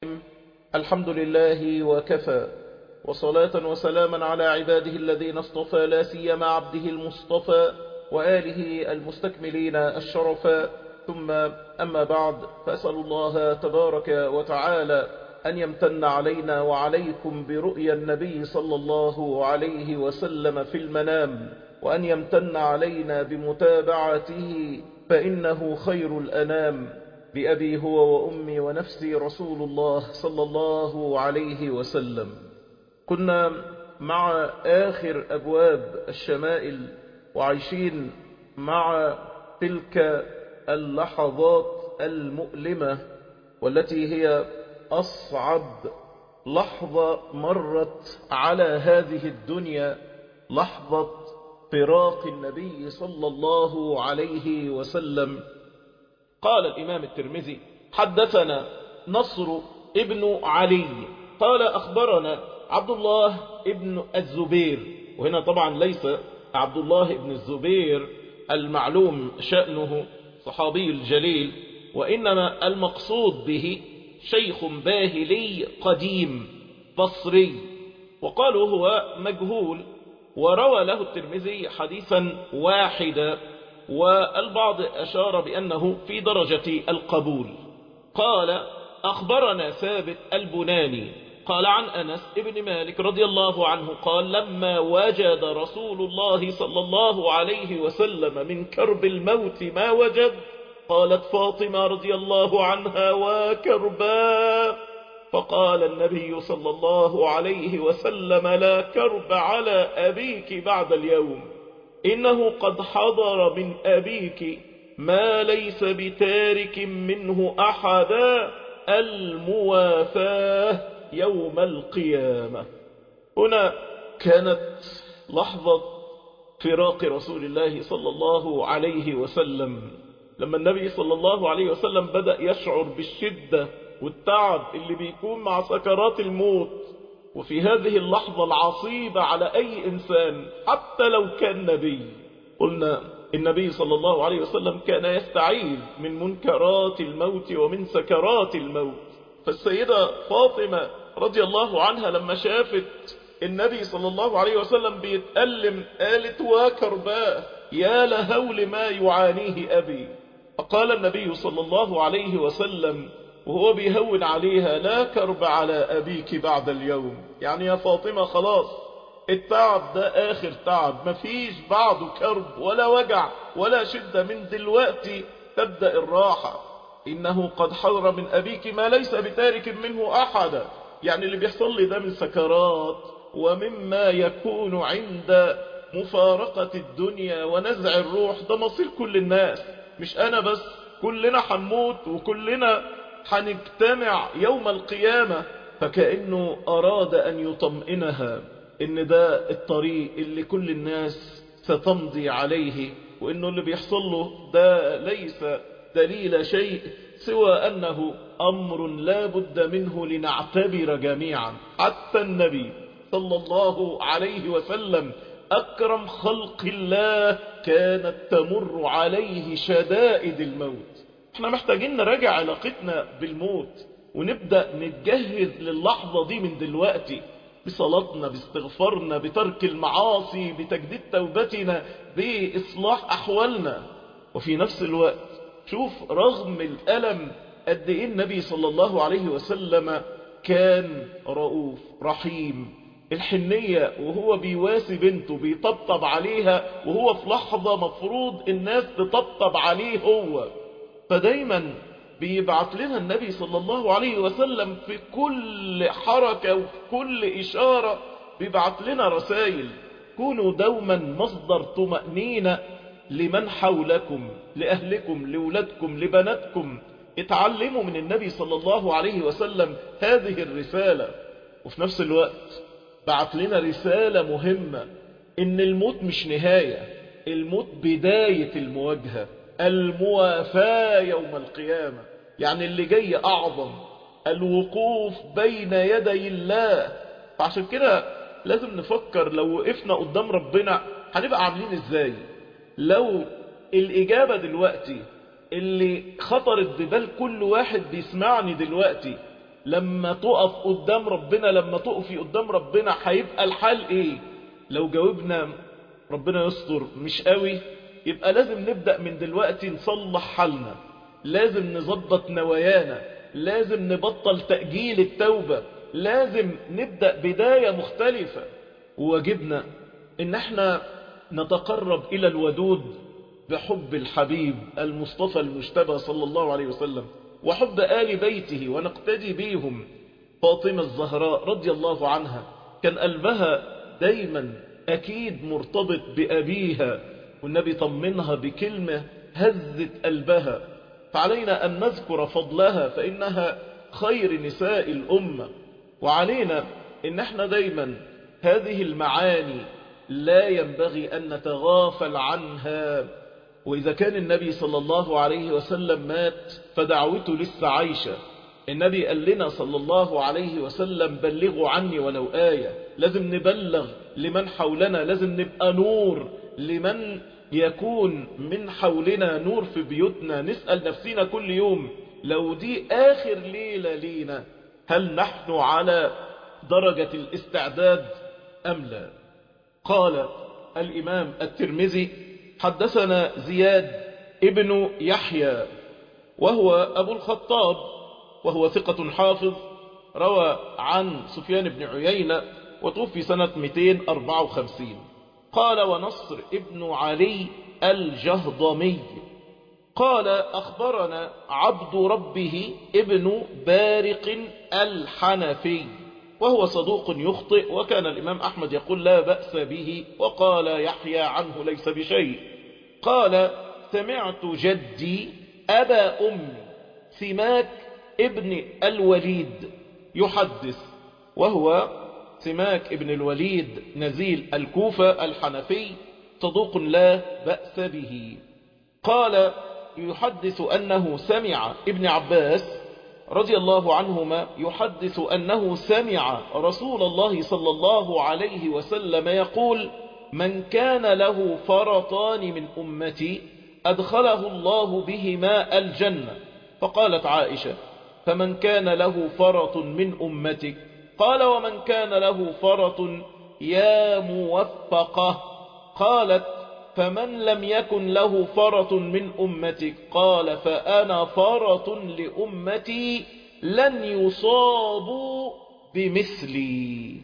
الحمد لله وكفى وصلاة وسلاما على عباده الذين اصطفى لا سيما عبده المصطفى وآله المستكملين الشرفا ثم أما بعد فأسأل الله تبارك وتعالى أن يمتن علينا وعليكم برؤيا النبي صلى الله عليه وسلم في المنام وأن يمتن علينا بمتابعته فإنه خير الأنام بأبي هو وأمي ونفسي رسول الله صلى الله عليه وسلم كنا مع آخر أبواب الشمائل وعايشين مع تلك اللحظات المؤلمة والتي هي أصعب لحظة مرت على هذه الدنيا لحظة فراق النبي صلى الله عليه وسلم قال الإمام الترمذي حدثنا نصر ابن علي قال أخبرنا عبد الله ابن الزبير وهنا طبعا ليس عبد الله ابن الزبير المعلوم شأنه صحابي الجليل وإنما المقصود به شيخ باهلي قديم بصري وقالوا هو مجهول وروى له الترمذي حديثا واحدا والبعض أشار بأنه في درجة القبول قال أخبرنا ثابت البناني قال عن أنس ابن مالك رضي الله عنه قال لما وجد رسول الله صلى الله عليه وسلم من كرب الموت ما وجد قالت فاطمة رضي الله عنها وكربا فقال النبي صلى الله عليه وسلم لا كرب على أبيك بعد اليوم إنه قد حضر من أبيك ما ليس بتارك منه أحدا الموافاه يوم القيامة هنا كانت لحظة فراق رسول الله صلى الله عليه وسلم لما النبي صلى الله عليه وسلم بدأ يشعر بالشدة والتعب اللي بيكون مع سكرات الموت وفي هذه اللحظة العصيبة على أي إنسان حتى لو كان نبي قلنا النبي صلى الله عليه وسلم كان يستعيذ من منكرات الموت ومن سكرات الموت فالسيدة فاطمة رضي الله عنها لما شافت النبي صلى الله عليه وسلم بيتألم قالت وكرباه يا لهول ما يعانيه أبي فقال النبي صلى الله عليه وسلم وهو بيهون عليها لا كرب على أبيك بعد اليوم يعني يا فاطمة خلاص التعب ده آخر تعب مفيش بعده كرب ولا وجع ولا شدة من دلوقتي تبدأ الراحة إنه قد حضر من أبيك ما ليس بتارك منه أحدا يعني اللي بيحصل لي ده من سكرات ومما يكون عند مفارقة الدنيا ونزع الروح ده مصير كل الناس مش أنا بس كلنا حنموت وكلنا حنجتمع يوم القيامة فكأنه أراد أن يطمئنها إن ده الطريق اللي كل الناس ستمضي عليه وإنه اللي بيحصل له ده ليس دليل شيء سوى أنه أمر لا بد منه لنعتبر جميعا حتى النبي صلى الله عليه وسلم أكرم خلق الله كانت تمر عليه شدائد الموت احنا محتاجين نراجع علاقتنا بالموت ونبدأ نتجهز للحظة دي من دلوقتي بصلاتنا باستغفارنا بترك المعاصي بتجديد توبتنا بإصلاح أحوالنا وفي نفس الوقت شوف رغم الألم قد إيه النبي صلى الله عليه وسلم كان رؤوف رحيم الحنية وهو بيواسي بنته بيطبطب عليها وهو في لحظة مفروض الناس تطبطب عليه هو فدايما بيبعت لنا النبي صلى الله عليه وسلم في كل حركة وفي كل إشارة بيبعت لنا رسائل كونوا دوما مصدر طمأنينة لمن حولكم لأهلكم لولادكم لبناتكم اتعلموا من النبي صلى الله عليه وسلم هذه الرسالة وفي نفس الوقت بعت لنا رسالة مهمة ان الموت مش نهاية الموت بداية المواجهة الموافاة يوم القيامة يعني اللي جاي أعظم الوقوف بين يدي الله فعشان كده لازم نفكر لو وقفنا قدام ربنا هنبقى عاملين ازاي لو الإجابة دلوقتي اللي خطرت ببال كل واحد بيسمعني دلوقتي لما تقف قدام ربنا لما تقفي قدام ربنا هيبقى الحال ايه لو جاوبنا ربنا يستر مش قوي يبقى لازم نبدأ من دلوقتي نصلح حالنا لازم نظبط نوايانا لازم نبطل تأجيل التوبة لازم نبدأ بداية مختلفة وواجبنا ان احنا نتقرب الى الودود بحب الحبيب المصطفى المجتبى صلى الله عليه وسلم وحب آل بيته ونقتدي بيهم فاطمة الزهراء رضي الله عنها كان قلبها دايما أكيد مرتبط بأبيها والنبي طمنها بكلمة هزت قلبها فعلينا أن نذكر فضلها فإنها خير نساء الأمة وعلينا إن احنا دايما هذه المعاني لا ينبغي أن نتغافل عنها وإذا كان النبي صلى الله عليه وسلم مات فدعوته لسه عايشة النبي قال لنا صلى الله عليه وسلم بلغوا عني ولو آية لازم نبلغ لمن حولنا لازم نبقى نور لمن يكون من حولنا نور في بيوتنا نسأل نفسنا كل يوم لو دي آخر ليلة لينا هل نحن على درجة الاستعداد أم لا قال الإمام الترمذي حدثنا زياد ابن يحيى وهو أبو الخطاب وهو ثقة حافظ روى عن سفيان بن عيينة وتوفي سنة 254 قال ونصر ابن علي الجهضمي قال أخبرنا عبد ربه ابن بارق الحنفي وهو صدوق يخطئ وكان الإمام أحمد يقول لا بأس به وقال يحيى عنه ليس بشيء قال سمعت جدي أبا أمي سماك ابن الوليد يحدث وهو سماك ابن الوليد نزيل الكوفة الحنفي صدوق لا بأس به قال يحدث أنه سمع ابن عباس رضي الله عنهما يحدث أنه سمع رسول الله صلى الله عليه وسلم يقول من كان له فرطان من أمتي أدخله الله بهما الجنة فقالت عائشة فمن كان له فرط من أمتك قال ومن كان له فرط يا موفقة قالت فمن لم يكن له فرط من أمتك قال فأنا فرط لأمتي لن يصابوا بمثلي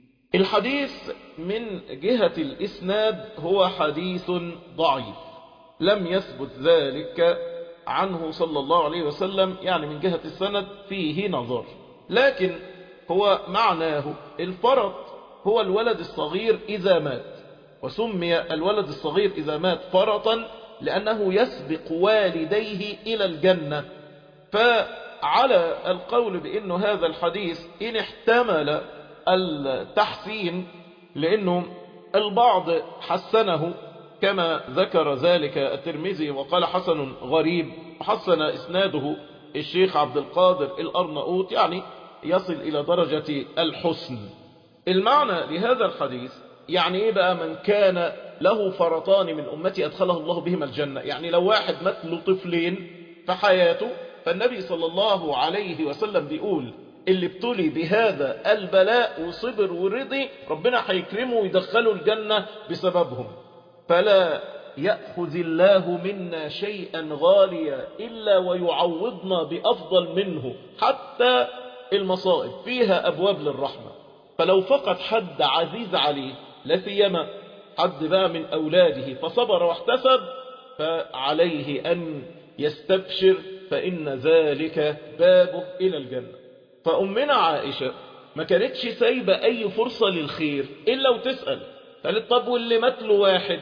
الحديث من جهة الإسناد هو حديث ضعيف لم يثبت ذلك عنه صلى الله عليه وسلم يعني من جهة السند فيه نظر لكن هو معناه الفرط هو الولد الصغير إذا مات وسمي الولد الصغير إذا مات فرطا لأنه يسبق والديه إلى الجنة فعلى القول بأن هذا الحديث إن احتمل التحسين لأنه البعض حسنه كما ذكر ذلك الترمذي وقال حسن غريب وحسن إسناده الشيخ عبد القادر الأرنؤوط يعني يصل إلى درجة الحسن المعنى لهذا الحديث يعني ايه بقى من كان له فرطان من أمتي أدخله الله بهم الجنة يعني لو واحد مات له طفلين في حياته فالنبي صلى الله عليه وسلم بيقول اللي ابتلي بهذا البلاء وصبر ورضي ربنا هيكرمه ويدخله الجنة بسببهم فلا يأخذ الله منا شيئا غاليا إلا ويعوضنا بأفضل منه حتى المصائب فيها أبواب للرحمة فلو فقد حد عزيز عليه لسيما حد بقى من أولاده فصبر واحتسب فعليه أن يستبشر فإن ذلك بابه إلى الجنة فأمنا عائشة ما كانتش سايبة أي فرصة للخير إلا وتسأل قالت طب واللي مات واحد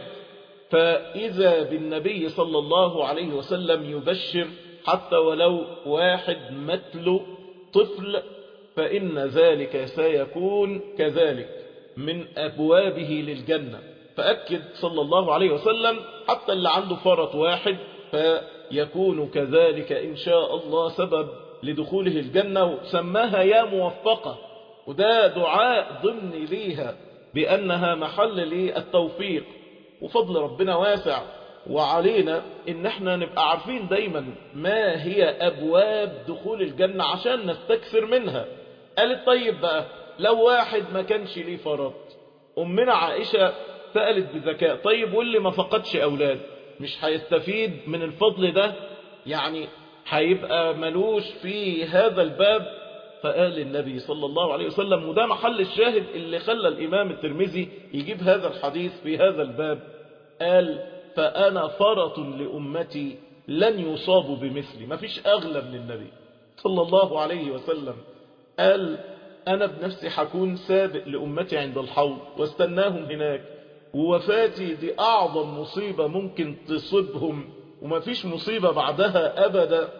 فإذا بالنبي صلى الله عليه وسلم يبشر حتى ولو واحد متله طفل فإن ذلك سيكون كذلك من أبوابه للجنة فأكد صلى الله عليه وسلم حتى اللي عنده فرط واحد فيكون كذلك إن شاء الله سبب لدخوله الجنة وسماها يا موفقة وده دعاء ضمني ليها بأنها محل للتوفيق وفضل ربنا واسع وعلينا ان احنا نبقى عارفين دايما ما هي ابواب دخول الجنة عشان نستكثر منها قالت طيب بقى لو واحد ما كانش ليه فرض امنا عائشة سألت بذكاء طيب واللي ما فقدش اولاد مش هيستفيد من الفضل ده يعني هيبقى ملوش في هذا الباب فقال النبي صلى الله عليه وسلم وده محل الشاهد اللي خلى الإمام الترمذي يجيب هذا الحديث في هذا الباب قال فأنا فرط لأمتي لن يصابوا بمثلي ما فيش أغلى من النبي صلى الله عليه وسلم قال أنا بنفسي حكون سابق لأمتي عند الحوض واستناهم هناك ووفاتي دي أعظم مصيبة ممكن تصيبهم وما فيش مصيبة بعدها أبدا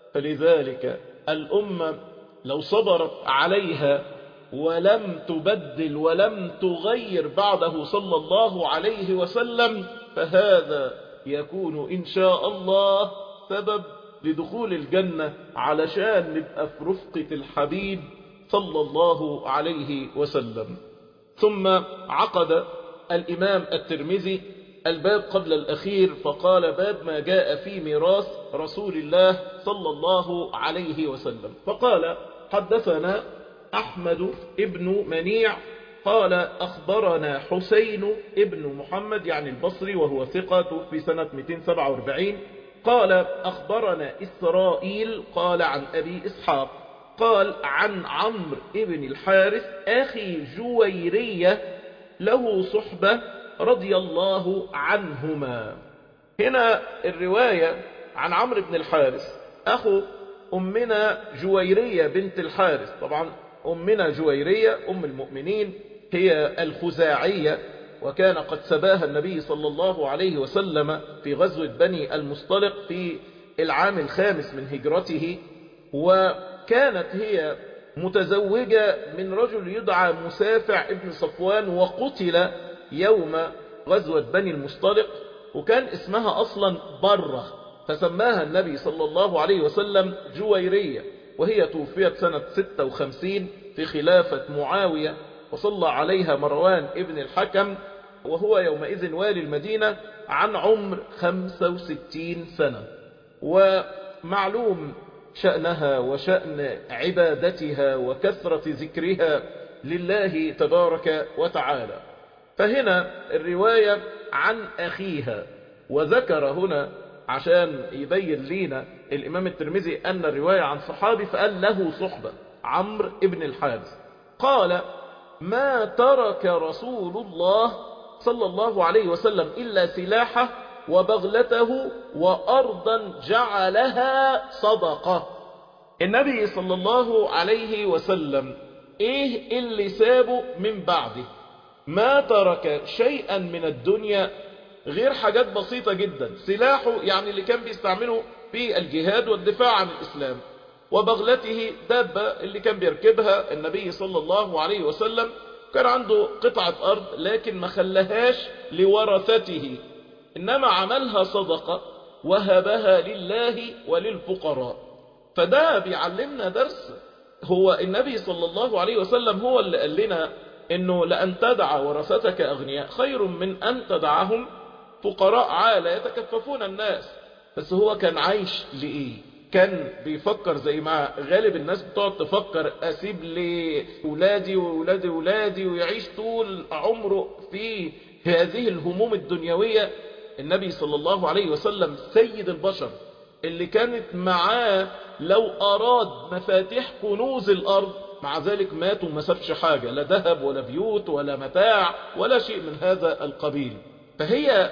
فلذلك الأمة لو صبرت عليها ولم تبدل ولم تغير بعده صلى الله عليه وسلم فهذا يكون إن شاء الله سبب لدخول الجنة علشان نبقى في رفقة الحبيب صلى الله عليه وسلم ثم عقد الإمام الترمذي الباب قبل الأخير فقال باب ما جاء في ميراث رسول الله صلى الله عليه وسلم فقال حدثنا أحمد ابن منيع قال أخبرنا حسين ابن محمد يعني البصري وهو ثقة في سنة 247 قال أخبرنا إسرائيل قال عن أبي إسحاق قال عن عمرو ابن الحارث أخي جويرية له صحبة رضي الله عنهما هنا الرواية عن عمرو بن الحارث أخو أمنا جويرية بنت الحارث طبعا أمنا جويرية أم المؤمنين هي الخزاعية وكان قد سباها النبي صلى الله عليه وسلم في غزوة بني المصطلق في العام الخامس من هجرته وكانت هي متزوجة من رجل يدعى مسافع ابن صفوان وقتل يوم غزوة بني المصطلق وكان اسمها أصلا برة فسماها النبي صلى الله عليه وسلم جويرية وهي توفيت سنة 56 في خلافة معاوية وصلى عليها مروان ابن الحكم وهو يومئذ والي المدينة عن عمر 65 سنة ومعلوم شأنها وشأن عبادتها وكثرة ذكرها لله تبارك وتعالى فهنا الرواية عن أخيها وذكر هنا عشان يبين لينا الإمام الترمذي أن الرواية عن صحابي فقال له صحبة عمرو ابن الحارث قال ما ترك رسول الله صلى الله عليه وسلم إلا سلاحه وبغلته وأرضا جعلها صدقة النبي صلى الله عليه وسلم ايه اللي سابه من بعده ما ترك شيئا من الدنيا غير حاجات بسيطة جدا سلاحه يعني اللي كان بيستعمله في الجهاد والدفاع عن الإسلام وبغلته دابة اللي كان بيركبها النبي صلى الله عليه وسلم كان عنده قطعة أرض لكن ما خلهاش لورثته إنما عملها صدقة وهبها لله وللفقراء فده بيعلمنا درس هو النبي صلى الله عليه وسلم هو اللي قال لنا انه لأن تدع ورثتك أغنياء خير من أن تدعهم فقراء عالة يتكففون الناس بس هو كان عايش لإيه كان بيفكر زي ما غالب الناس بتقعد تفكر أسيب لأولادي وولادي ولادي ويعيش طول عمره في هذه الهموم الدنيوية النبي صلى الله عليه وسلم سيد البشر اللي كانت معاه لو أراد مفاتيح كنوز الأرض مع ذلك مات وما سابش حاجة لا ذهب ولا بيوت ولا متاع ولا شيء من هذا القبيل فهي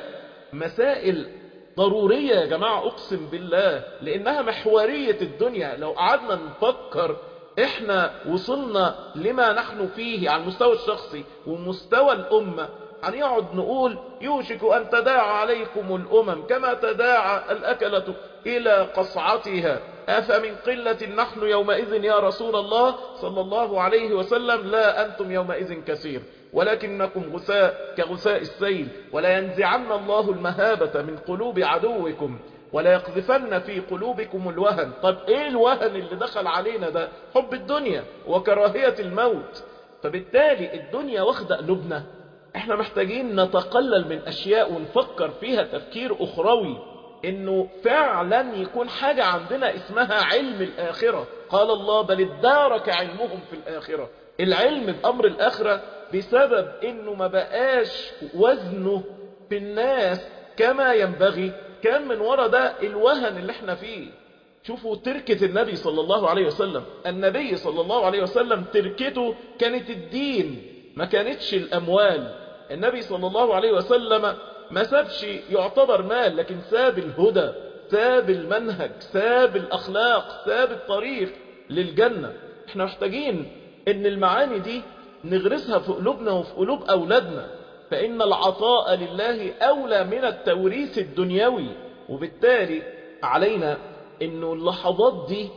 مسائل ضرورية يا جماعة أقسم بالله لأنها محورية الدنيا لو قعدنا نفكر إحنا وصلنا لما نحن فيه على المستوى الشخصي ومستوى الأمة هنقعد نقول يوشك أن تداعى عليكم الأمم كما تداعى الأكلة إلى قصعتها أفمن قلة نحن يومئذ يا رسول الله صلى الله عليه وسلم لا أنتم يومئذ كثير ولكنكم غثاء كغثاء السيل ولا ينزعن الله المهابة من قلوب عدوكم ولا يقذفن في قلوبكم الوهن طب ايه الوهن اللي دخل علينا ده حب الدنيا وكراهية الموت فبالتالي الدنيا واخدة قلوبنا احنا محتاجين نتقلل من اشياء ونفكر فيها تفكير اخروي انه فعلا يكون حاجة عندنا اسمها علم الاخرة قال الله بل ادارك علمهم في الاخرة العلم بامر الاخرة بسبب انه ما بقاش وزنه في الناس كما ينبغي كان من ورا ده الوهن اللي احنا فيه شوفوا تركة النبي صلى الله عليه وسلم النبي صلى الله عليه وسلم تركته كانت الدين ما كانتش الأموال النبي صلى الله عليه وسلم ما سابش يعتبر مال لكن ساب الهدى ساب المنهج ساب الأخلاق ساب الطريق للجنة احنا محتاجين ان المعاني دي نغرسها في قلوبنا وفي قلوب أولادنا فإن العطاء لله أولى من التوريث الدنيوي وبالتالي علينا انه اللحظات دي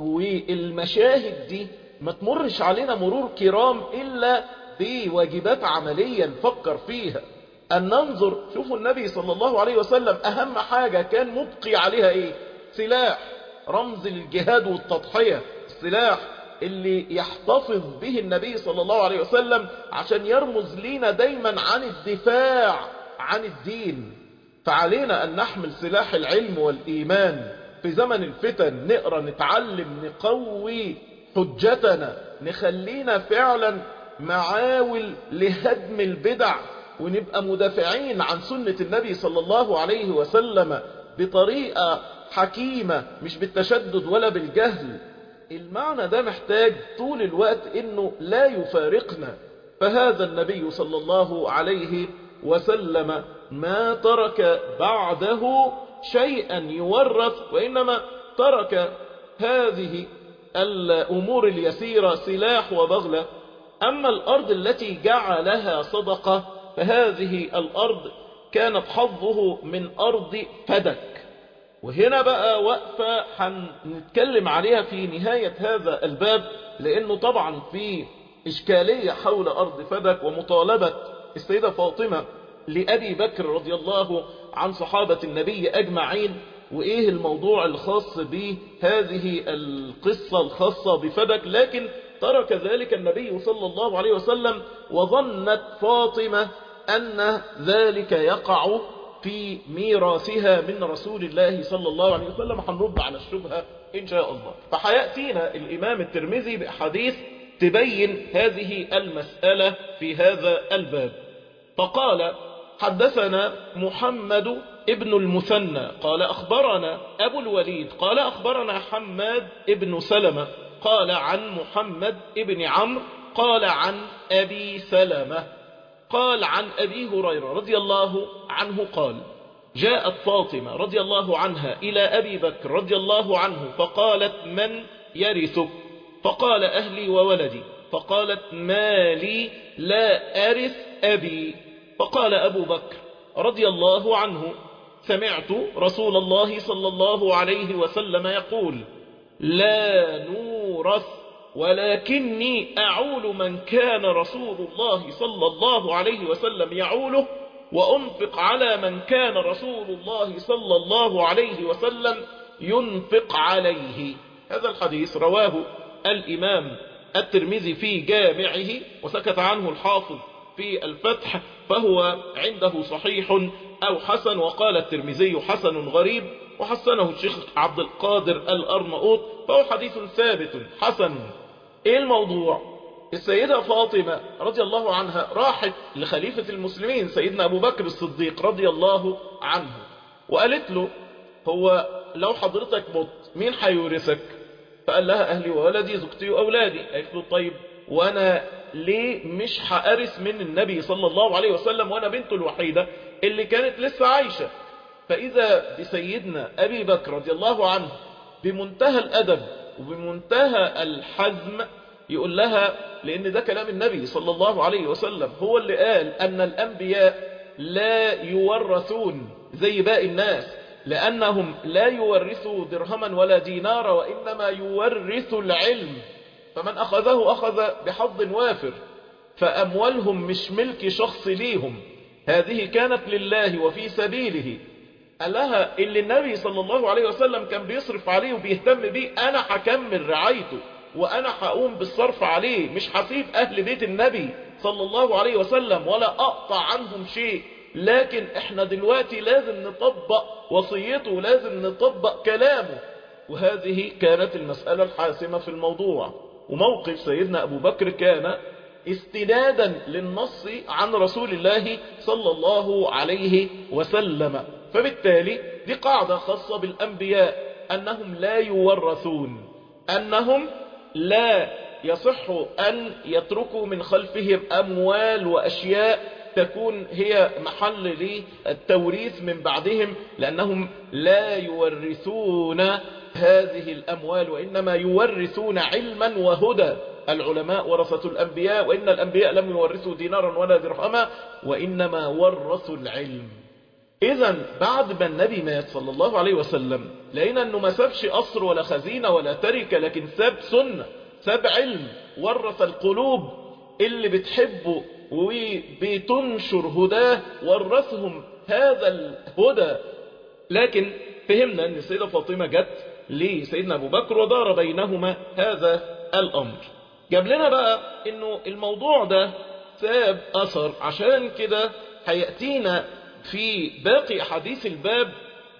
والمشاهد دي ما تمرش علينا مرور كرام إلا بواجبات عملية نفكر فيها أن ننظر شوفوا النبي صلى الله عليه وسلم أهم حاجة كان مبقي عليها إيه سلاح رمز الجهاد والتضحية السلاح اللي يحتفظ به النبي صلى الله عليه وسلم عشان يرمز لينا دايما عن الدفاع عن الدين فعلينا أن نحمل سلاح العلم والإيمان في زمن الفتن نقرأ نتعلم نقوي حجتنا نخلينا فعلا معاول لهدم البدع ونبقى مدافعين عن سنة النبي صلى الله عليه وسلم بطريقة حكيمة مش بالتشدد ولا بالجهل المعنى ده محتاج طول الوقت انه لا يفارقنا فهذا النبي صلى الله عليه وسلم ما ترك بعده شيئا يورث وإنما ترك هذه الأمور اليسيرة سلاح وبغلة أما الأرض التي جعلها صدقة فهذه الأرض كانت حظه من أرض فدك وهنا بقى وقفة هنتكلم عليها في نهاية هذا الباب لأنه طبعا في إشكالية حول أرض فدك ومطالبة السيدة فاطمة لأبي بكر رضي الله عن صحابة النبي أجمعين وإيه الموضوع الخاص بهذه القصة الخاصة بفدك لكن ترك ذلك النبي صلى الله عليه وسلم وظنت فاطمة أن ذلك يقع في ميراثها من رسول الله صلى الله عليه وسلم هنرد على الشبهة إن شاء الله فحيأتينا الإمام الترمذي بأحاديث تبين هذه المسألة في هذا الباب فقال حدثنا محمد ابن المثنى قال أخبرنا أبو الوليد قال أخبرنا حماد ابن سلمة قال عن محمد ابن عمرو قال عن أبي سلمة قال عن أبي هريرة رضي الله عنه قال جاءت فاطمة رضي الله عنها إلى أبي بكر رضي الله عنه فقالت من يرثك فقال أهلي وولدي فقالت ما لي لا أرث أبي فقال أبو بكر رضي الله عنه سمعت رسول الله صلى الله عليه وسلم يقول لا نورث ولكني أعول من كان رسول الله صلى الله عليه وسلم يعوله وأنفق على من كان رسول الله صلى الله عليه وسلم ينفق عليه هذا الحديث رواه الإمام الترمذي في جامعه وسكت عنه الحافظ في الفتح فهو عنده صحيح أو حسن وقال الترمذي حسن غريب وحسنه الشيخ عبد القادر الأرنؤوط فهو حديث ثابت حسن ايه الموضوع السيدة فاطمة رضي الله عنها راحت لخليفة المسلمين سيدنا أبو بكر الصديق رضي الله عنه وقالت له هو لو حضرتك مت مين هيورثك فقال لها أهلي وولدي زوجتي وأولادي قالت له طيب وأنا ليه مش هأرث من النبي صلى الله عليه وسلم وأنا بنته الوحيدة اللي كانت لسه عايشة فإذا بسيدنا أبي بكر رضي الله عنه بمنتهى الأدب وبمنتهى الحزم يقول لها لأن ده كلام النبي صلى الله عليه وسلم هو اللي قال أن الأنبياء لا يورثون زي باقي الناس لأنهم لا يورثوا درهما ولا دينارا وإنما يورثوا العلم فمن أخذه أخذ بحظ وافر فأموالهم مش ملك شخص ليهم هذه كانت لله وفي سبيله قال لها اللي النبي صلى الله عليه وسلم كان بيصرف عليه وبيهتم بيه أنا هكمل رعايته وأنا هقوم بالصرف عليه مش هسيب أهل بيت النبي صلى الله عليه وسلم ولا أقطع عنهم شيء لكن احنا دلوقتي لازم نطبق وصيته لازم نطبق كلامه وهذه كانت المسألة الحاسمة في الموضوع وموقف سيدنا أبو بكر كان استنادا للنص عن رسول الله صلى الله عليه وسلم فبالتالي دي قاعدة خاصة بالأنبياء أنهم لا يورثون أنهم لا يصح أن يتركوا من خلفهم أموال وأشياء تكون هي محل للتوريث من بعدهم لأنهم لا يورثون هذه الأموال وإنما يورثون علما وهدى العلماء ورثة الأنبياء وإن الأنبياء لم يورثوا دينارا ولا درهما وإنما ورثوا العلم إذا بعد ما النبي مات صلى الله عليه وسلم لقينا أنه ما سابش قصر ولا خزينة ولا تركة لكن ساب سنة ساب علم ورث القلوب اللي بتحبه وبتنشر هداه ورثهم هذا الهدى لكن فهمنا أن السيدة فاطمة جت لسيدنا أبو بكر ودار بينهما هذا الأمر جاب لنا بقى أنه الموضوع ده ساب أثر عشان كده هيأتينا في باقي أحاديث الباب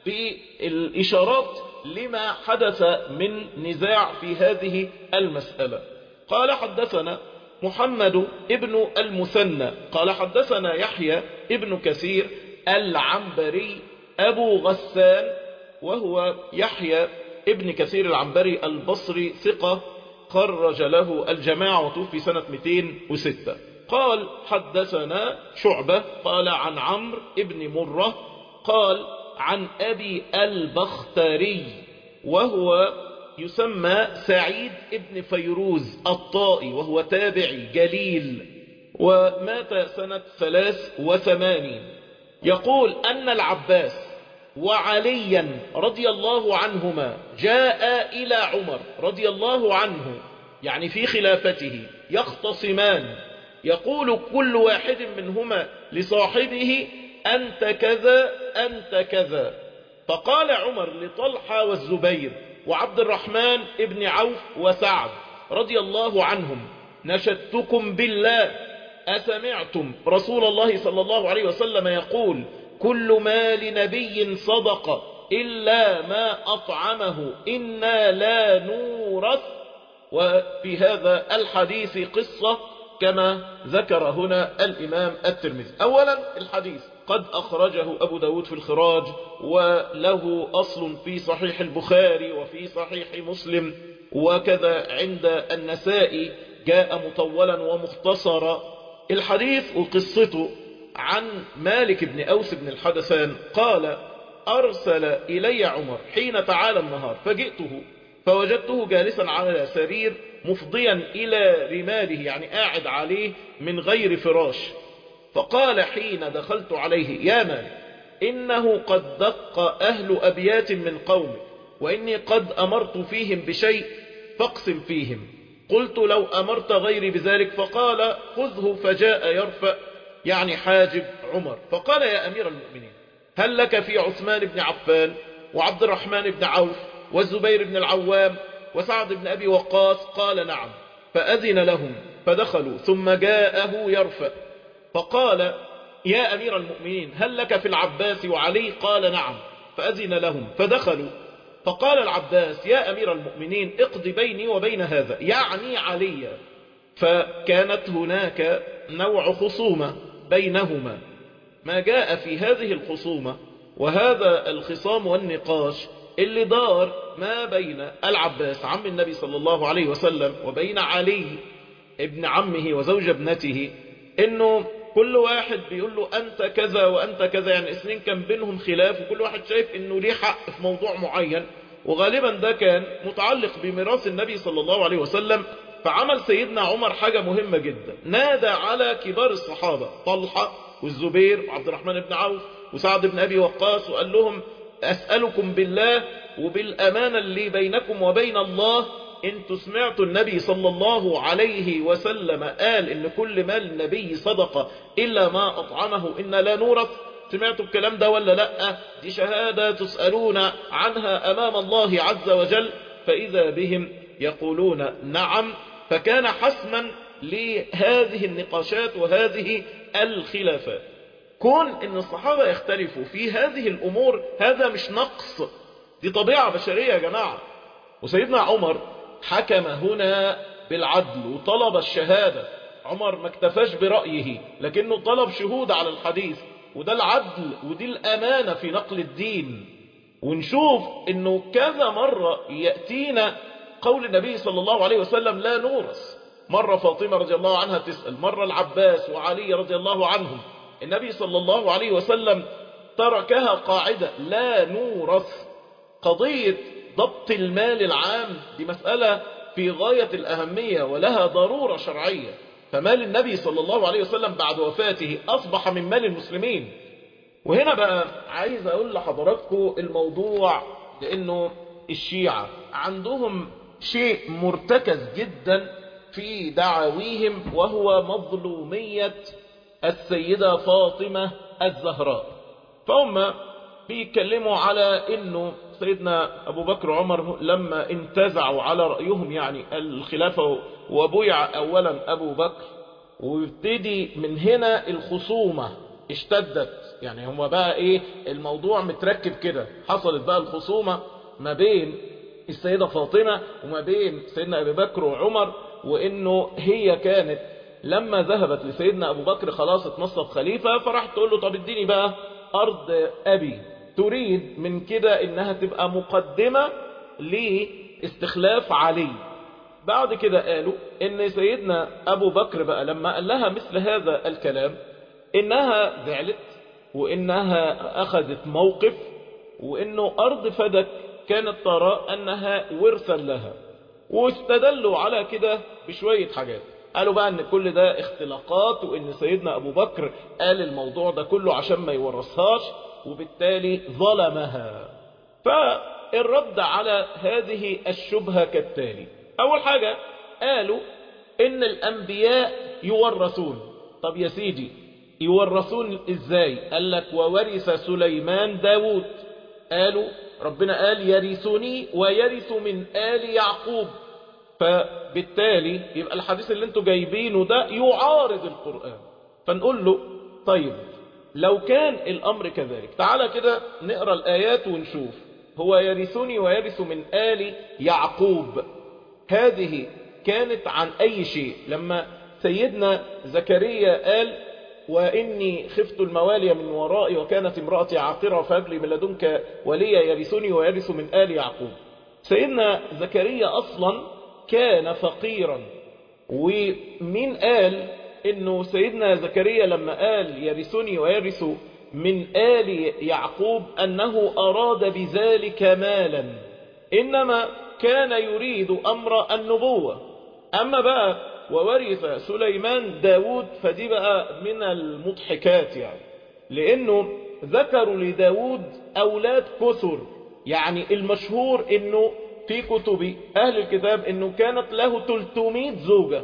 بالإشارات لما حدث من نزاع في هذه المسألة قال حدثنا محمد ابن المثنى قال حدثنا يحيى ابن كثير العنبري أبو غسان وهو يحيى ابن كثير العنبري البصري ثقة خرج له الجماعة في سنة 206 قال حدثنا شعبة قال عن عمرو ابن مرة قال عن أبي البختري وهو يسمى سعيد ابن فيروز الطائي وهو تابعي جليل ومات سنة ثلاث وثمانين يقول أن العباس وعليا رضي الله عنهما جاء إلى عمر رضي الله عنه يعني في خلافته يختصمان يقول كل واحد منهما لصاحبه أنت كذا أنت كذا فقال عمر لطلحة والزبير وعبد الرحمن ابن عوف وسعد رضي الله عنهم نشدتكم بالله أسمعتم رسول الله صلى الله عليه وسلم يقول كل ما لنبي صدق إلا ما أطعمه إنا لا نورث وفي هذا الحديث قصة كما ذكر هنا الإمام الترمذي أولا الحديث قد أخرجه أبو داود في الخراج وله أصل في صحيح البخاري وفي صحيح مسلم وكذا عند النساء جاء مطولا ومختصرا الحديث وقصته عن مالك بن أوس بن الحدثان قال أرسل إلي عمر حين تعالى النهار فجئته فوجدته جالسا على سرير مفضيا إلى رماله يعني قاعد عليه من غير فراش فقال حين دخلت عليه يا مالك إنه قد دق أهل أبيات من قومك وإني قد أمرت فيهم بشيء فاقسم فيهم قلت لو أمرت غيري بذلك فقال خذه فجاء يرفع يعني حاجب عمر فقال يا أمير المؤمنين هل لك في عثمان بن عفان وعبد الرحمن بن عوف والزبير بن العوام وسعد بن أبي وقاص قال نعم فأذن لهم فدخلوا ثم جاءه يرفع فقال يا أمير المؤمنين هل لك في العباس وعلي قال نعم فأذن لهم فدخلوا فقال العباس يا أمير المؤمنين اقض بيني وبين هذا يعني علي فكانت هناك نوع خصومة بينهما ما جاء في هذه الخصومة وهذا الخصام والنقاش اللي دار ما بين العباس عم النبي صلى الله عليه وسلم وبين علي ابن عمه وزوج ابنته انه كل واحد بيقول له انت كذا وانت كذا يعني اثنين كان بينهم خلاف وكل واحد شايف انه ليه حق في موضوع معين وغالبا ده كان متعلق بميراث النبي صلى الله عليه وسلم فعمل سيدنا عمر حاجة مهمة جدا نادى على كبار الصحابة طلحة والزبير وعبد الرحمن بن عوف وسعد بن أبي وقاص وقال لهم أسألكم بالله وبالأمانة اللي بينكم وبين الله انتوا سمعتوا النبي صلى الله عليه وسلم قال ان كل مال النبي صدقة إلا ما أطعمه إن لا نورث سمعتوا الكلام ده ولا لا دي شهادة تسألون عنها أمام الله عز وجل فإذا بهم يقولون نعم فكان حسما لهذه النقاشات وهذه الخلافات كون ان الصحابة يختلفوا في هذه الامور هذا مش نقص دي طبيعة بشرية يا جماعة وسيدنا عمر حكم هنا بالعدل وطلب الشهادة عمر ما اكتفاش برأيه لكنه طلب شهود على الحديث وده العدل ودي الأمانة في نقل الدين ونشوف انه كذا مرة يأتينا قول النبي صلى الله عليه وسلم لا نورث مرة فاطمة رضي الله عنها تسأل مرة العباس وعلي رضي الله عنهم النبي صلى الله عليه وسلم تركها قاعدة لا نورث قضية ضبط المال العام دي مسألة في غاية الأهمية ولها ضرورة شرعية فمال النبي صلى الله عليه وسلم بعد وفاته أصبح من مال المسلمين وهنا بقى عايز أقول لحضراتكم الموضوع لأنه الشيعة عندهم شيء مرتكز جدا في دعاويهم وهو مظلومية السيدة فاطمة الزهراء فهم بيتكلموا على انه سيدنا ابو بكر وعمر لما انتزعوا على رأيهم يعني الخلافة وبيع اولا ابو بكر ويبتدي من هنا الخصومة اشتدت يعني هما بقى ايه الموضوع متركب كده حصلت بقى الخصومة ما بين السيدة فاطمة وما بين سيدنا ابي بكر وعمر وانه هي كانت لما ذهبت لسيدنا ابو بكر خلاص اتنصب خليفة فراح تقول له طب اديني بقى ارض ابي تريد من كده انها تبقى مقدمة لاستخلاف علي بعد كده قالوا ان سيدنا ابو بكر بقى لما قال لها مثل هذا الكلام انها زعلت وانها اخذت موقف وانه ارض فدك كانت ترى انها ورثا لها واستدلوا على كده بشوية حاجات قالوا بقى ان كل ده اختلاقات وان سيدنا ابو بكر قال الموضوع ده كله عشان ما يورثهاش وبالتالي ظلمها فالرد على هذه الشبهة كالتالي اول حاجة قالوا ان الانبياء يورثون طب يا سيدي يورثون ازاي قال لك وورث سليمان داود قالوا ربنا قال يرثني ويرث من آل يعقوب فبالتالي يبقى الحديث اللي انتوا جايبينه ده يعارض القرآن فنقول له طيب لو كان الأمر كذلك تعالى كده نقرأ الآيات ونشوف هو يرثني ويرث من آل يعقوب هذه كانت عن أي شيء لما سيدنا زكريا قال وإني خفت الموالي من ورائي وكانت امرأتي عاقرة فهب لي من لدنك وليا يرثني ويرث من آل يعقوب سيدنا زكريا أصلا كان فقيرا ومين قال انه سيدنا زكريا لما قال يرثني ويرث من آل يعقوب أنه أراد بذلك مالا إنما كان يريد أمر النبوة أما بقى وورث سليمان داود فدي بقى من المضحكات يعني لأنه ذكروا لداود أولاد كثر يعني المشهور أنه في كتب أهل الكتاب أنه كانت له 300 زوجة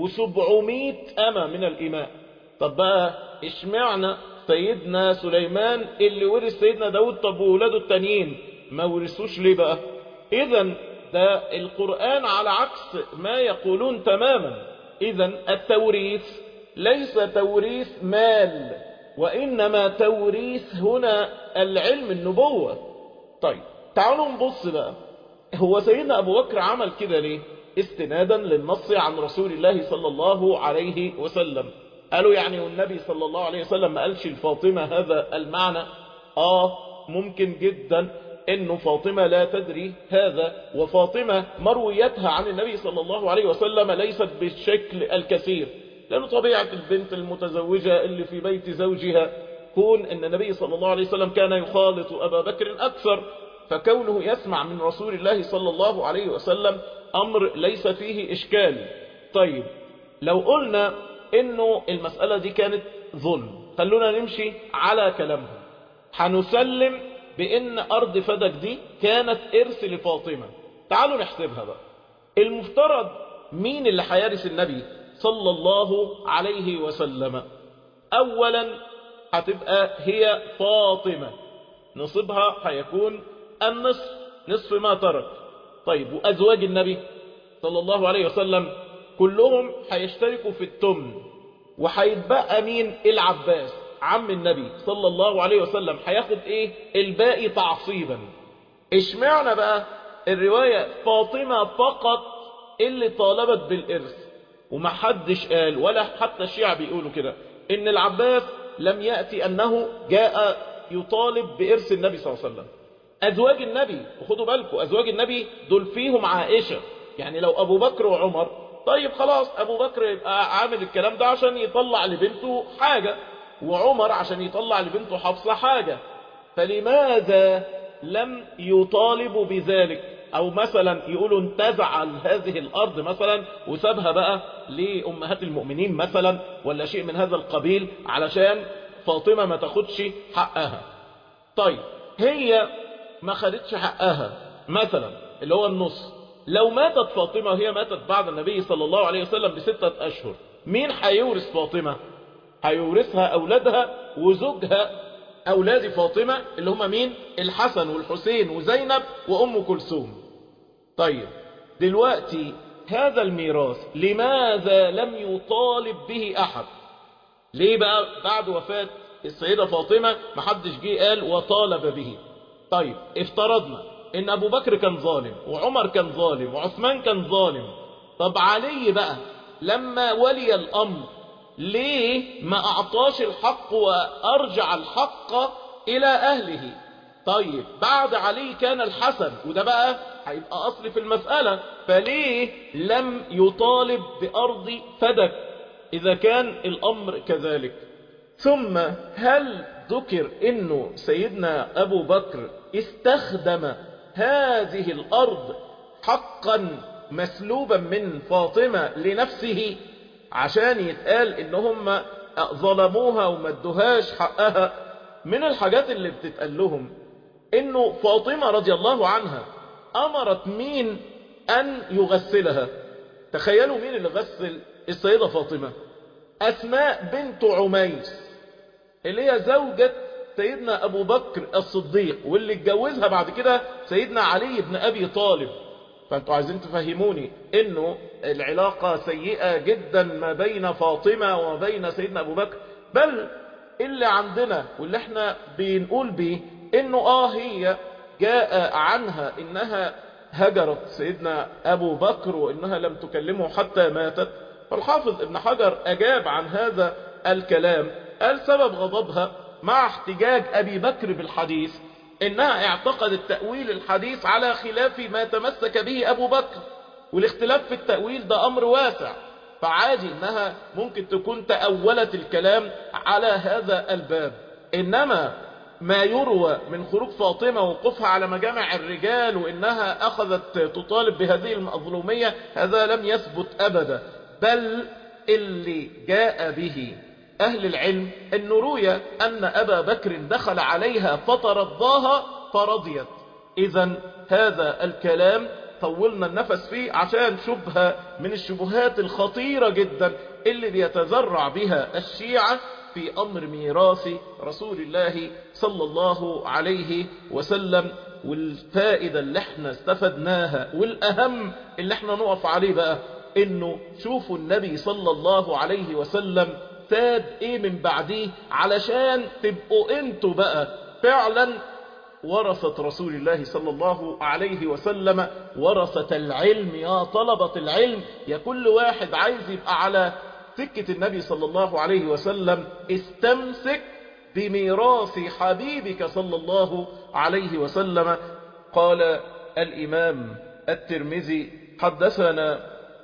و700 أمة من الإماء طب بقى اشمعنا سيدنا سليمان اللي ورث سيدنا داود طب وولاده التانيين ما ورثوش ليه بقى إذا ده القرآن على عكس ما يقولون تماما إذا التوريث ليس توريث مال وإنما توريث هنا العلم النبوة طيب تعالوا نبص بقى هو سيدنا أبو بكر عمل كده ليه استنادا للنص عن رسول الله صلى الله عليه وسلم قالوا يعني والنبي صلى الله عليه وسلم ما قالش لفاطمة هذا المعنى آه ممكن جدا انه فاطمة لا تدري هذا وفاطمة مرويتها عن النبي صلى الله عليه وسلم ليست بالشكل الكثير لأنه طبيعة البنت المتزوجة اللي في بيت زوجها كون ان النبي صلى الله عليه وسلم كان يخالط أبا بكر أكثر فكونه يسمع من رسول الله صلى الله عليه وسلم أمر ليس فيه إشكال طيب لو قلنا انه المسألة دي كانت ظلم خلونا نمشي على كلامهم هنسلم بان ارض فدك دي كانت ارث لفاطمة تعالوا نحسبها بقى المفترض مين اللي هيرث النبي صلى الله عليه وسلم اولا هتبقى هي فاطمة نصيبها هيكون النصف نصف ما ترك طيب وازواج النبي صلى الله عليه وسلم كلهم هيشتركوا في التمن وهيتبقى مين العباس عم النبي صلى الله عليه وسلم هياخد ايه الباقي تعصيبا اشمعنى بقى الرواية فاطمة فقط اللي طالبت بالإرث ومحدش قال ولا حتى الشيعة بيقولوا كده ان العباس لم يأتي أنه جاء يطالب بإرث النبي صلى الله عليه وسلم أزواج النبي وخدوا بالكم أزواج النبي دول فيهم عائشة يعني لو أبو بكر وعمر طيب خلاص أبو بكر يبقى عامل الكلام ده عشان يطلع لبنته حاجة وعمر عشان يطلع لبنته حفصة حاجة فلماذا لم يطالبوا بذلك او مثلا يقولوا انتزع هذه الارض مثلا وسابها بقى لامهات المؤمنين مثلا ولا شيء من هذا القبيل علشان فاطمة ما تاخدش حقها طيب هي ما خدتش حقها مثلا اللي هو النص لو ماتت فاطمة وهي ماتت بعد النبي صلى الله عليه وسلم بستة اشهر مين هيورث فاطمة هيورثها اولادها وزوجها اولاد فاطمة اللي هم مين الحسن والحسين وزينب وام كلثوم طيب دلوقتي هذا الميراث لماذا لم يطالب به احد ليه بقى بعد وفاة السيدة فاطمة محدش جه قال وطالب به طيب افترضنا ان ابو بكر كان ظالم وعمر كان ظالم وعثمان كان ظالم طب علي بقى لما ولي الامر ليه ما اعطاش الحق وارجع الحق الى اهله طيب بعد علي كان الحسن وده بقى هيبقى اصل في المسألة فليه لم يطالب بارض فدك اذا كان الامر كذلك ثم هل ذكر انه سيدنا ابو بكر استخدم هذه الارض حقا مسلوبا من فاطمة لنفسه عشان يتقال ان هم ظلموها وما ادوهاش حقها من الحاجات اللي بتتقال لهم انه فاطمة رضي الله عنها امرت مين ان يغسلها تخيلوا مين اللي غسل السيدة فاطمة اسماء بنت عميس اللي هي زوجة سيدنا ابو بكر الصديق واللي اتجوزها بعد كده سيدنا علي بن ابي طالب فانتوا عايزين تفهموني انه العلاقة سيئة جدا ما بين فاطمة وما بين سيدنا ابو بكر بل اللي عندنا واللي احنا بنقول بيه انه اه هي جاء عنها انها هجرت سيدنا ابو بكر وانها لم تكلمه حتى ماتت فالحافظ ابن حجر اجاب عن هذا الكلام قال سبب غضبها مع احتجاج ابي بكر بالحديث انها اعتقدت تأويل الحديث على خلاف ما تمسك به ابو بكر والاختلاف في التأويل ده امر واسع فعادي انها ممكن تكون تأولت الكلام على هذا الباب انما ما يروى من خروج فاطمة ووقوفها على مجامع الرجال وانها اخذت تطالب بهذه المظلومية هذا لم يثبت ابدا بل اللي جاء به أهل العلم أن روي أن أبا بكر دخل عليها فترضاها فرضيت إذا هذا الكلام طولنا النفس فيه عشان شبهة من الشبهات الخطيرة جدا اللي بيتزرع بها الشيعة في أمر ميراث رسول الله صلى الله عليه وسلم والفائدة اللي احنا استفدناها والأهم اللي احنا نقف عليه بقى انه شوفوا النبي صلى الله عليه وسلم ساب ايه من بعديه علشان تبقوا انتوا بقى فعلا ورثة رسول الله صلى الله عليه وسلم ورثة العلم يا طلبة العلم يا كل واحد عايز يبقى على سكة النبي صلى الله عليه وسلم استمسك بميراث حبيبك صلى الله عليه وسلم قال الإمام الترمذي حدثنا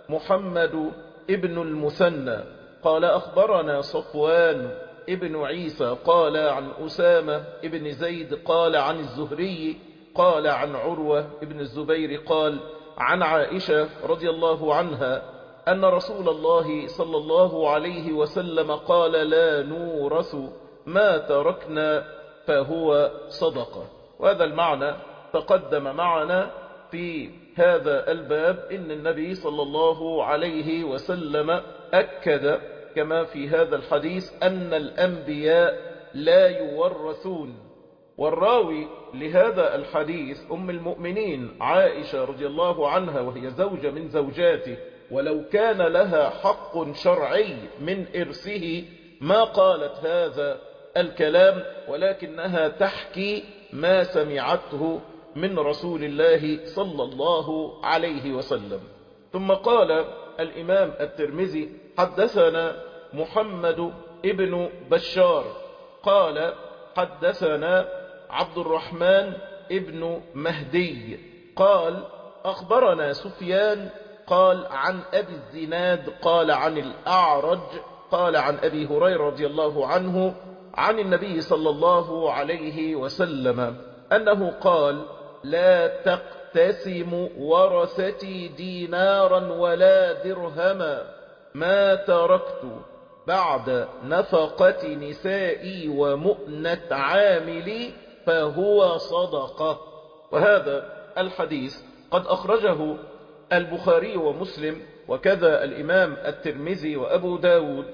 محمد ابن المثنى قال أخبرنا صفوان ابن عيسى قال عن أسامة ابن زيد قال عن الزهري قال عن عروة ابن الزبير قال عن عائشة رضي الله عنها أن رسول الله صلى الله عليه وسلم قال لا نورث ما تركنا فهو صدقة وهذا المعنى تقدم معنا في هذا الباب إن النبي صلى الله عليه وسلم أكد كما في هذا الحديث أن الأنبياء لا يورثون والراوي لهذا الحديث أم المؤمنين عائشة رضي الله عنها وهي زوجة من زوجاته ولو كان لها حق شرعي من إرثه ما قالت هذا الكلام ولكنها تحكي ما سمعته من رسول الله صلى الله عليه وسلم ثم قال الإمام الترمذي حدثنا محمد ابن بشار قال حدثنا عبد الرحمن ابن مهدي قال أخبرنا سفيان قال عن أبي الزناد قال عن الأعرج قال عن أبي هريرة رضي الله عنه عن النبي صلى الله عليه وسلم أنه قال لا تقتسم ورثتي دينارا ولا درهما ما تركت بعد نفقة نسائي ومؤنة عاملي فهو صدقة وهذا الحديث قد أخرجه البخاري ومسلم وكذا الإمام الترمذي وأبو داود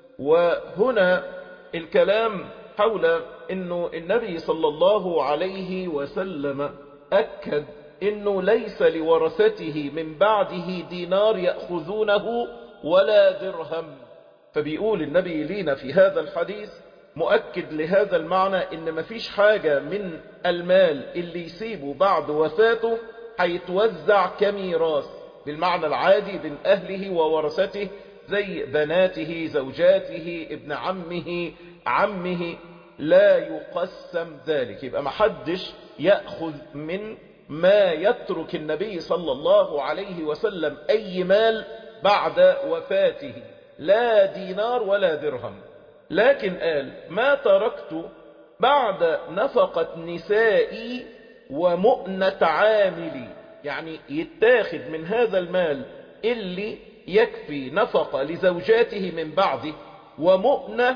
وهنا الكلام حول أنه النبي صلى الله عليه وسلم أكد أنه ليس لورثته من بعده دينار يأخذونه ولا درهم فبيقول النبي لينا في هذا الحديث مؤكد لهذا المعنى ان مفيش حاجة من المال اللي يسيبه بعد وفاته هيتوزع كميراث بالمعنى العادي بين اهله وورثته زي بناته زوجاته ابن عمه عمه لا يقسم ذلك يبقى محدش يأخذ من ما يترك النبي صلى الله عليه وسلم اي مال بعد وفاته لا دينار ولا درهم لكن قال ما تركت بعد نفقة نسائي ومؤنة عاملي يعني يتاخد من هذا المال اللي يكفي نفقة لزوجاته من بعده ومؤنة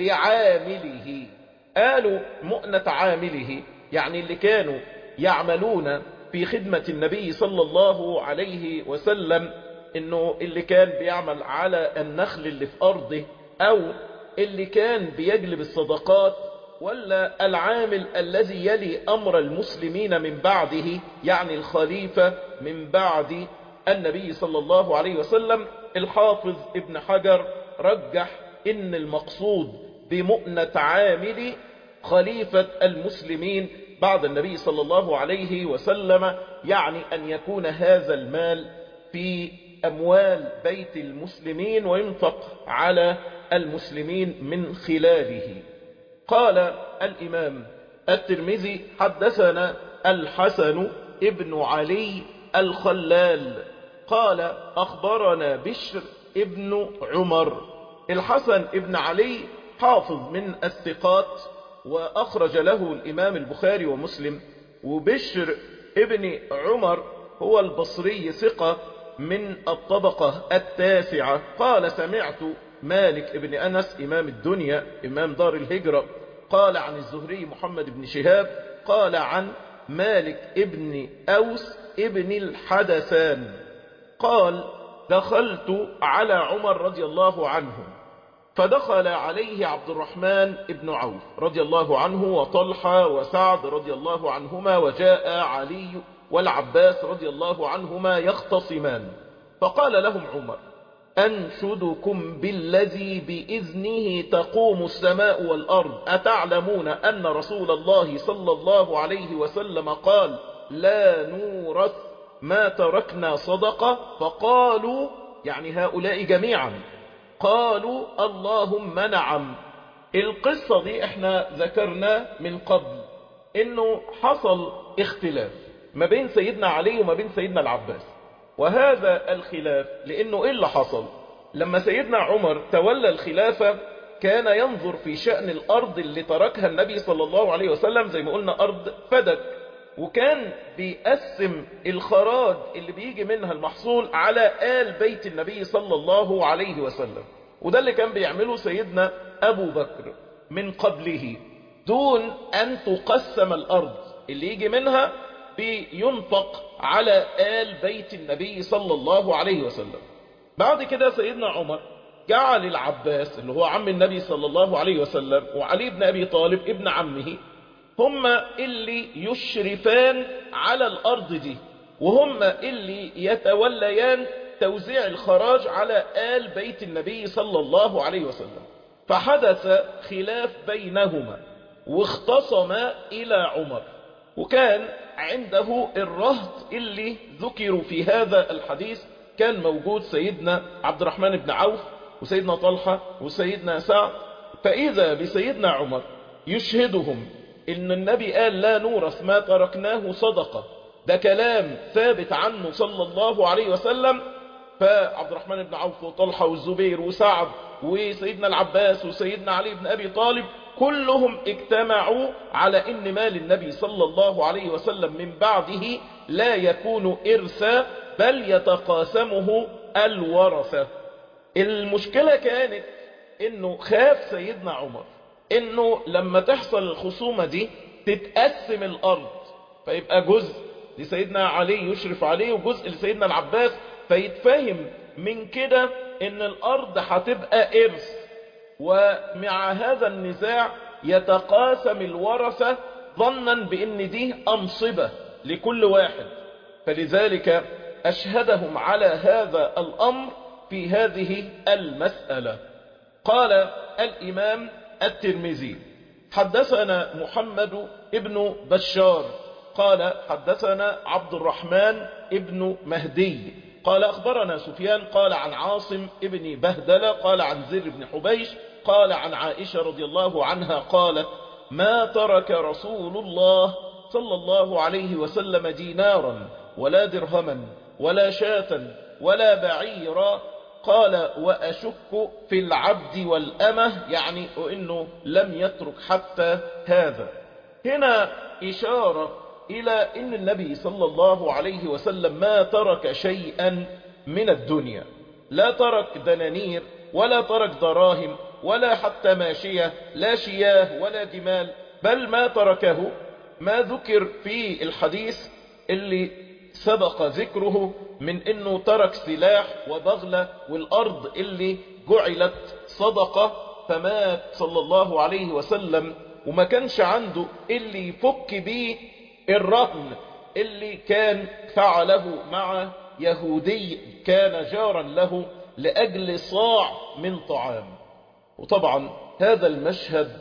لعامله قالوا مؤنة عامله يعني اللي كانوا يعملون في خدمة النبي صلى الله عليه وسلم انه اللي كان بيعمل على النخل اللي في ارضه او اللي كان بيجلب الصدقات ولا العامل الذي يلي امر المسلمين من بعده يعني الخليفة من بعد النبي صلى الله عليه وسلم الحافظ ابن حجر رجح ان المقصود بمؤنة عامل خليفة المسلمين بعد النبي صلى الله عليه وسلم يعني ان يكون هذا المال في أموال بيت المسلمين وينفق على المسلمين من خلاله قال الإمام الترمذي حدثنا الحسن ابن علي الخلال قال أخبرنا بشر ابن عمر الحسن ابن علي حافظ من الثقات وأخرج له الإمام البخاري ومسلم وبشر ابن عمر هو البصري ثقة من الطبقة التاسعة قال سمعت مالك ابن أنس إمام الدنيا إمام دار الهجرة قال عن الزهري محمد بن شهاب قال عن مالك ابن أوس ابن الحدثان قال دخلت على عمر رضي الله عنه فدخل عليه عبد الرحمن ابن عوف رضي الله عنه وطلحة وسعد رضي الله عنهما وجاء علي والعباس رضي الله عنهما يختصمان فقال لهم عمر أنشدكم بالذي بإذنه تقوم السماء والأرض أتعلمون أن رسول الله صلى الله عليه وسلم قال لا نورث ما تركنا صدقة فقالوا يعني هؤلاء جميعا قالوا اللهم نعم القصة دي احنا ذكرنا من قبل انه حصل اختلاف ما بين سيدنا علي وما بين سيدنا العباس وهذا الخلاف لانه ايه اللي حصل لما سيدنا عمر تولى الخلافة كان ينظر في شأن الارض اللي تركها النبي صلى الله عليه وسلم زي ما قلنا ارض فدك وكان بيقسم الخراج اللي بيجي منها المحصول على آل بيت النبي صلى الله عليه وسلم وده اللي كان بيعمله سيدنا أبو بكر من قبله دون أن تقسم الأرض اللي يجي منها بينفق على آل بيت النبي صلى الله عليه وسلم بعد كده سيدنا عمر جعل العباس اللي هو عم النبي صلى الله عليه وسلم وعلي بن أبي طالب ابن عمه هم اللي يشرفان على الأرض دي وهم اللي يتوليان توزيع الخراج على آل بيت النبي صلى الله عليه وسلم فحدث خلاف بينهما واختصما إلى عمر وكان عنده الرهط اللي ذكروا في هذا الحديث كان موجود سيدنا عبد الرحمن بن عوف وسيدنا طلحة وسيدنا سعد فإذا بسيدنا عمر يشهدهم إن النبي قال لا نورث ما تركناه صدقة ده كلام ثابت عنه صلى الله عليه وسلم فعبد الرحمن بن عوف وطلحة والزبير وسعد وسيدنا العباس وسيدنا علي بن أبي طالب كلهم اجتمعوا على ان مال النبي صلى الله عليه وسلم من بعده لا يكون إرثا بل يتقاسمه الورثة المشكلة كانت انه خاف سيدنا عمر انه لما تحصل الخصومة دي تتقسم الارض فيبقى جزء لسيدنا علي يشرف عليه وجزء لسيدنا العباس فيتفهم من كده ان الارض هتبقى ارث ومع هذا النزاع يتقاسم الورثة ظنا بان دي انصبة لكل واحد فلذلك اشهدهم على هذا الامر في هذه المسألة قال الامام الترمذي حدثنا محمد ابن بشار قال حدثنا عبد الرحمن ابن مهدي قال أخبرنا سفيان قال عن عاصم ابن بهدلة قال عن زر بن حبيش قال عن عائشة رضي الله عنها قالت ما ترك رسول الله صلى الله عليه وسلم دينارا ولا درهما ولا شاة ولا بعيرا قال وأشك في العبد والأمة يعني وإنه لم يترك حتى هذا هنا إشارة إلى أن النبي صلى الله عليه وسلم ما ترك شيئا من الدنيا لا ترك دنانير ولا ترك دراهم ولا حتى ماشية لا شياه ولا جمال بل ما تركه ما ذكر في الحديث اللي سبق ذكره من انه ترك سلاح وبغلة والارض اللي جعلت صدقة فمات صلى الله عليه وسلم وما كانش عنده اللي يفك بيه الرهن اللي كان فعله مع يهودي كان جارا له لأجل صاع من طعام وطبعا هذا المشهد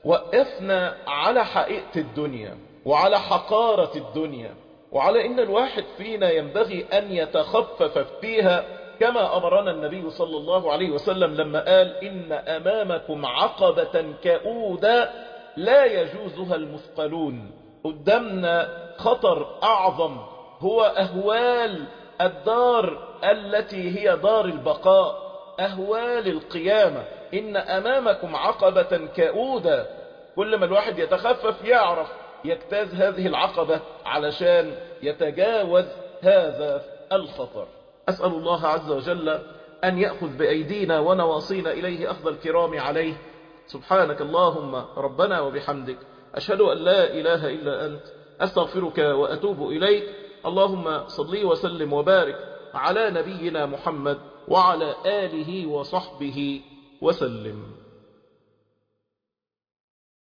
وقفنا على حقيقة الدنيا وعلى حقارة الدنيا وعلى ان الواحد فينا ينبغي ان يتخفف فيها كما امرنا النبي صلى الله عليه وسلم لما قال ان امامكم عقبة كؤودا لا يجوزها المثقلون قدامنا خطر اعظم هو اهوال الدار التي هي دار البقاء اهوال القيامة ان امامكم عقبة كؤودا كل ما الواحد يتخفف يعرف يجتاز هذه العقبة علشان يتجاوز هذا الخطر أسأل الله عز وجل أن يأخذ بأيدينا ونواصينا إليه أخذ الكرام عليه سبحانك اللهم ربنا وبحمدك أشهد أن لا إله إلا أنت أستغفرك وأتوب إليك اللهم صلي وسلم وبارك على نبينا محمد وعلى آله وصحبه وسلم